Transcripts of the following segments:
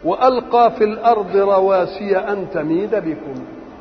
والقى في الارض رواسي ان تميد بكم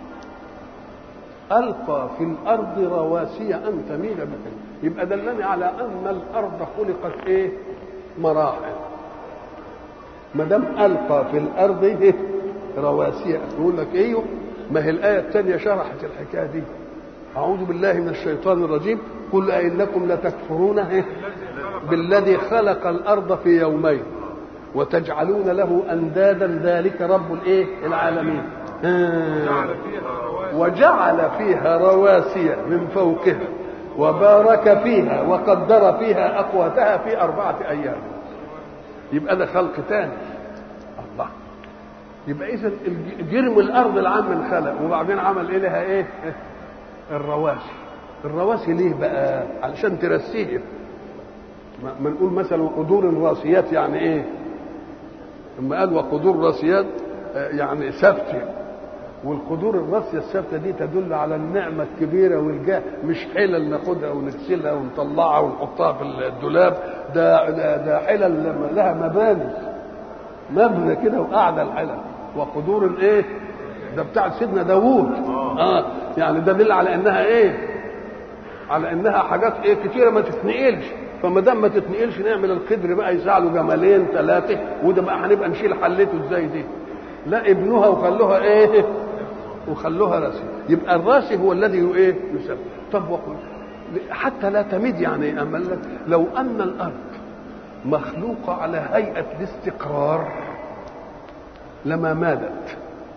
القى في الارض رواسي ان تميد بكم يبقى دلني على ان الارض خلقت ايه مراحل ما دام القى في الارض إيه؟ رواسي يقول لك ايوه ما هي الايه الثانيه شرحت الحكايه دي اعوذ بالله من الشيطان الرجيم قل أئنكم لتكفرون إيه؟ بالذي خلق الارض في يومين وتجعلون له اندادا ذلك رب الايه العالمين آه. وجعل فيها رواسي من فوقها وبارك فيها وقدر فيها اقواتها في اربعه ايام يبقى ده خلق تاني الله يبقى اذا جرم الارض العام انخلق وبعدين عمل ايه لها ايه الرواسي الرواسي ليه بقى علشان ترسيه ما نقول مثلا قدور راسيات يعني ايه لما قال وقدور راسيات يعني ثابته والقدور الراسيه الثابته دي تدل على النعمه الكبيره والجاه مش حلل ناخدها ونغسلها ونطلعها ونحطها في الدولاب ده ده, ده حلل لها مباني مبنى كده وقاعده الحلل وقدور الايه ده بتاع سيدنا داوود اه يعني ده دل على انها ايه على انها حاجات ايه كتيره ما تتنقلش فما دام ما تتنقلش نعمل القدر بقى يسع له جمالين ثلاثه وده بقى هنبقى نشيل حلته ازاي دي لا ابنها وخلوها ايه وخلوها راسي يبقى الراسي هو الذي ايه يسبب طب وقل حتى لا تمد يعني امل لك لو ان الارض مخلوقه على هيئه الاستقرار لما مادت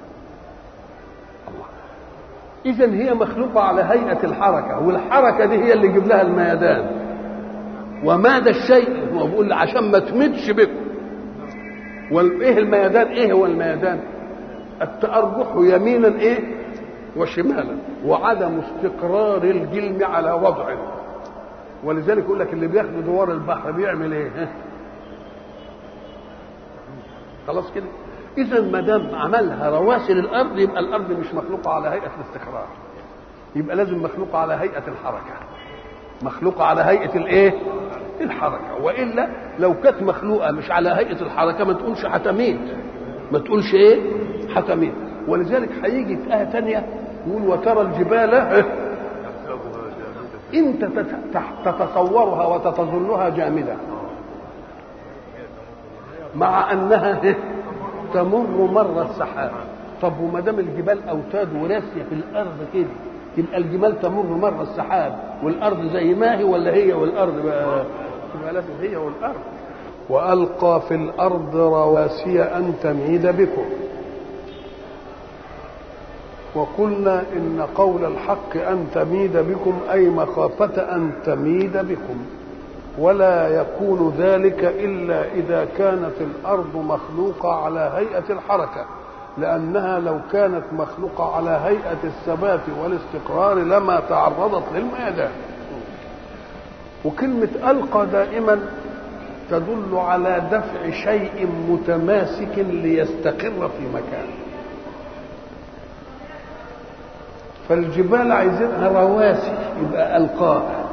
الله اذا هي مخلوقه على هيئه الحركه والحركه دي هي اللي يجيب لها الميدان وماد الشيء هو بيقول عشان ما تمدش بكم وايه الميدان ايه هو الميدان التأرجح يمينا ايه وشمالا وعدم استقرار الجلم على وضعه ولذلك يقول لك اللي بياخد دوار البحر بيعمل ايه خلاص كده اذا ما دام عملها رواسي للارض يبقى الارض مش مخلوقه على هيئه الاستقرار يبقى لازم مخلوقه على هيئه الحركه مخلوقه على هيئه الايه الحركه والا لو كانت مخلوقه مش على هيئه الحركه ما تقولش هتميت ما تقولش ايه هتميت ولذلك هيجي في ايه ثانيه يقول وترى الجبال انت تتصورها وتتظنها جامده مع انها تمر مر السحاب طب وما دام الجبال اوتاد وراسيه في الارض كده يبقى الجبال تمر مر السحاب والارض زي ما هي ولا هي والارض بقى يبقى لازم هي والارض والقى في الارض رواسي ان تميد بكم وقلنا ان قول الحق ان تميد بكم اي مخافه ان تميد بكم ولا يكون ذلك الا اذا كانت الارض مخلوقه على هيئه الحركه لانها لو كانت مخلوقه على هيئه الثبات والاستقرار لما تعرضت للميدان وكلمه القى دائما تدل على دفع شيء متماسك ليستقر في مكان فالجبال عايزينها رواسي يبقى القاها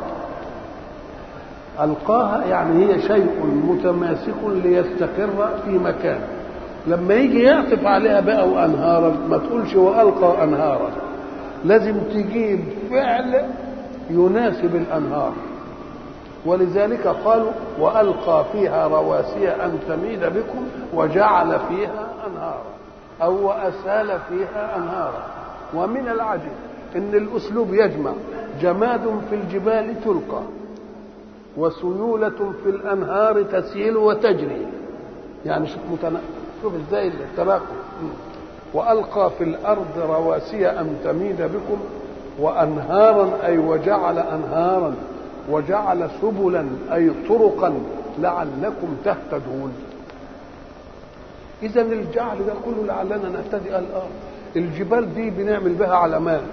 القاها يعني هي شيء متماسك ليستقر في مكان لما يجي يعطف عليها بقى وانهارا ما تقولش والقى انهارا لازم تجيب فعل يناسب الانهار ولذلك قالوا والقى فيها رواسي ان تميد بكم وجعل فيها انهارا او واسال فيها انهارا ومن العجب ان الاسلوب يجمع جماد في الجبال تلقى وسيولة في الأنهار تسيل وتجري يعني شوف متنا... شوف ازاي التناقض وألقى في الأرض رواسي أن تميد بكم وأنهارا أي وجعل أنهارا وجعل سبلا أي طرقا لعلكم تهتدون إذا الجعل ده كله لعلنا نهتدي الأرض الجبال دي بنعمل بها علامات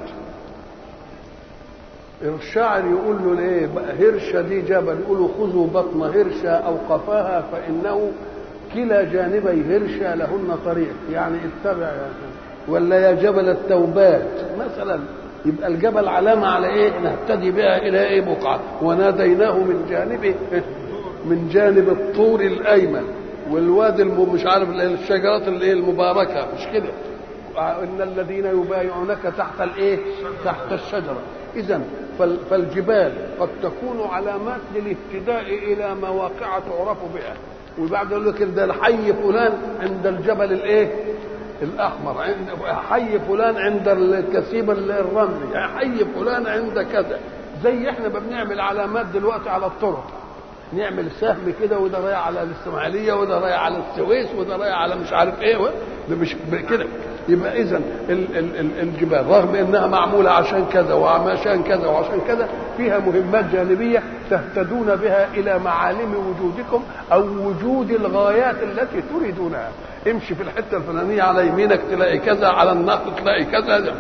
الشاعر يقول له ليه بقى هرشة دي جبل يقولوا خذوا بطن هرشة أو قفاها فإنه كلا جانبي هرشة لهن طريق يعني اتبع يعني ولا يا جبل التوبات مثلا يبقى الجبل علامة على ايه نهتدي بها الى ايه بقعة وناديناه من جانبه من جانب الطور الايمن والوادي الم- مش عارف ال- الشجرات اللي هي المباركه مش كده ان الذين يبايعونك تحت الايه تحت الشجره اذا فال- فالجبال قد تكون علامات للاهتداء الى مواقع تعرف بها وبعد يقول لك ده الحي فلان عند الجبل الايه الاحمر عند حي فلان عند الكثيب الرملي حي فلان عند كذا زي احنا ما بنعمل علامات دلوقتي على الطرق نعمل سهم كده وده رايح على الاسماعيليه وده رايح على السويس وده رايح على مش عارف ايه و- ده مش كده يبقى اذا ال- ال- ال- الجبال رغم انها معموله عشان كذا وعشان كذا وعشان كذا فيها مهمات جانبيه تهتدون بها الى معالم وجودكم او وجود الغايات التي تريدونها امشي في الحته الفلانيه على يمينك تلاقي كذا على النهر تلاقي كذا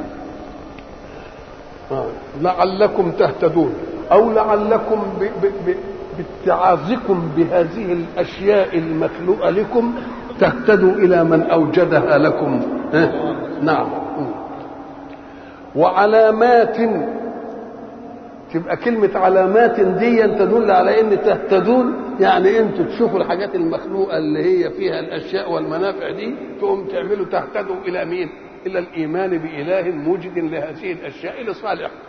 آه. لعلكم تهتدون او لعلكم ب ب ب باتعاظكم بهذه الاشياء المخلوقه لكم تهتدوا الى من اوجدها لكم ها؟ نعم وعلامات تبقى كلمة علامات دي تدل على ان تهتدون يعني انتوا تشوفوا الحاجات المخلوقة اللي هي فيها الاشياء والمنافع دي تقوم تعملوا تهتدوا الى مين؟ الى الايمان بإله موجد لهذه الاشياء لصالح